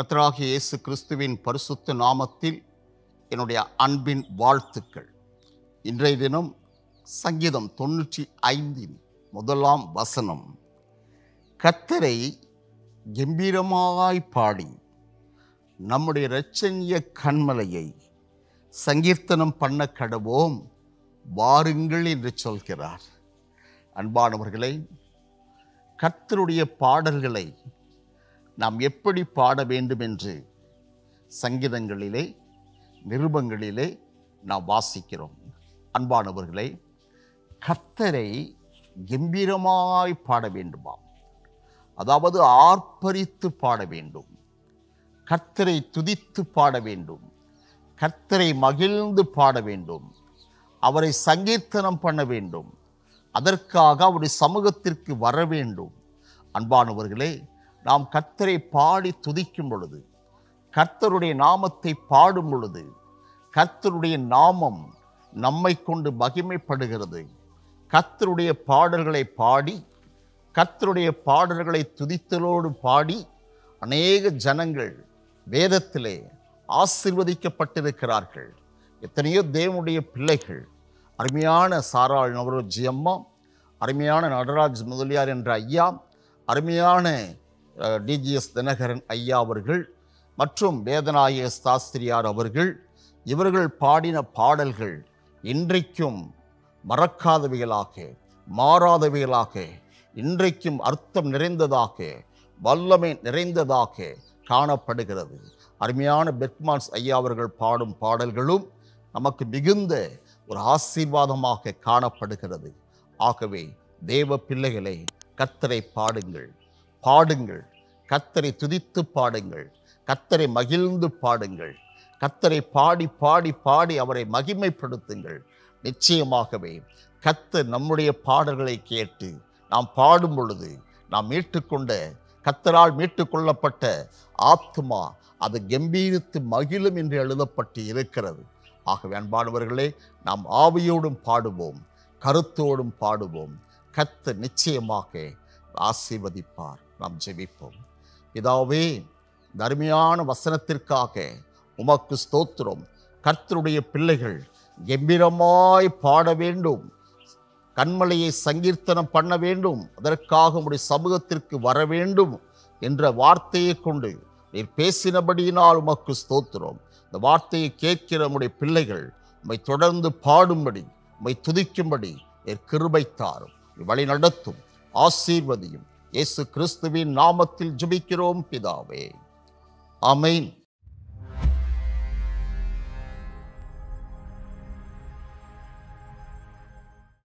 கர்த்தராகிய இயேசு கிறிஸ்துவின் பரிசுத்த நாமத்தில் என்னுடைய அன்பின் வாழ்த்துக்கள் இன்றைய தினம் சங்கீதம் தொண்ணூற்றி ஐந்தின் முதலாம் வசனம் கத்தரை கம்பீரமாய் பாடி நம்முடைய இரட்சணிய கண்மலையை சங்கீர்த்தனம் பண்ண கடவோம் வாருங்கள் என்று சொல்கிறார் அன்பானவர்களே கர்த்தருடைய பாடல்களை நாம் எப்படி பாட வேண்டும் என்று சங்கீதங்களிலே நிருபங்களிலே நாம் வாசிக்கிறோம் அன்பானவர்களே கர்த்தரை கம்பீரமாய் பாட வேண்டுமாம் அதாவது ஆர்ப்பரித்து பாட வேண்டும் கர்த்தரை துதித்து பாட வேண்டும் கர்த்தரை மகிழ்ந்து பாட வேண்டும் அவரை சங்கீர்த்தனம் பண்ண வேண்டும் அதற்காக அவருடைய சமூகத்திற்கு வர வேண்டும் அன்பானவர்களே நாம் கர்த்தரை பாடி துதிக்கும் பொழுது கர்த்தருடைய நாமத்தை பாடும் பொழுது கர்த்தருடைய நாமம் நம்மை கொண்டு மகிமைப்படுகிறது கர்த்தருடைய பாடல்களை பாடி கர்த்தருடைய பாடல்களை துதித்தலோடு பாடி அநேக ஜனங்கள் வேதத்திலே ஆசிர்வதிக்கப்பட்டிருக்கிறார்கள் எத்தனையோ தேவனுடைய பிள்ளைகள் அருமையான சாராள் நவரோஜி அம்மா அருமையான நடராஜ் முதலியார் என்ற ஐயா அருமையான டிஜிஎஸ் தினகரன் ஐயா அவர்கள் மற்றும் வேதநாயக சாஸ்திரியார் அவர்கள் இவர்கள் பாடின பாடல்கள் இன்றைக்கும் மறக்காதவைகளாக மாறாதவைகளாக இன்றைக்கும் அர்த்தம் நிறைந்ததாக வல்லமை நிறைந்ததாக காணப்படுகிறது அருமையான பெர்க்மான்ஸ் ஐயா அவர்கள் பாடும் பாடல்களும் நமக்கு மிகுந்த ஒரு ஆசீர்வாதமாக காணப்படுகிறது ஆகவே தேவ பிள்ளைகளே கத்தரை பாடுங்கள் பாடுங்கள் கத்தரை துதித்து பாடுங்கள் கத்தரை மகிழ்ந்து பாடுங்கள் கத்தரை பாடி பாடி பாடி அவரை மகிமைப்படுத்துங்கள் நிச்சயமாகவே கத்தர் நம்முடைய பாடல்களை கேட்டு நாம் பாடும் பொழுது நாம் மீட்டுக்கொண்ட கத்தரால் மீட்டுக்கொள்ளப்பட்ட ஆத்மா அது கம்பீரித்து மகிழும் என்று எழுதப்பட்டு இருக்கிறது ஆகவே அன்பானவர்களே நாம் ஆவியோடும் பாடுவோம் கருத்தோடும் பாடுவோம் கத்த நிச்சயமாக ஆசீர்வதிப்பார் நாம் ஜெபிப்போம் இதாவே தர்மையான வசனத்திற்காக உமக்கு ஸ்தோத்திரம் கர்த்தருடைய பிள்ளைகள் கம்பீரமாய் பாட வேண்டும் கண்மலையை சங்கீர்த்தனம் பண்ண வேண்டும் அதற்காக உடைய சமூகத்திற்கு வர வேண்டும் என்ற வார்த்தையை கொண்டு நீர் பேசினபடியினால் உமக்கு ஸ்தோத்திரம் இந்த வார்த்தையை கேட்கிற நம்முடைய பிள்ளைகள் உம்மை தொடர்ந்து பாடும்படி உம்மை துதிக்கும்படி நீர் கிருபை தாரும் வழி நடத்தும் ஆசீர்வதியும் இயேசு கிறிஸ்துவின் நாமத்தில் ஜெபிக்கிறோம் பிதாவே ஆமென்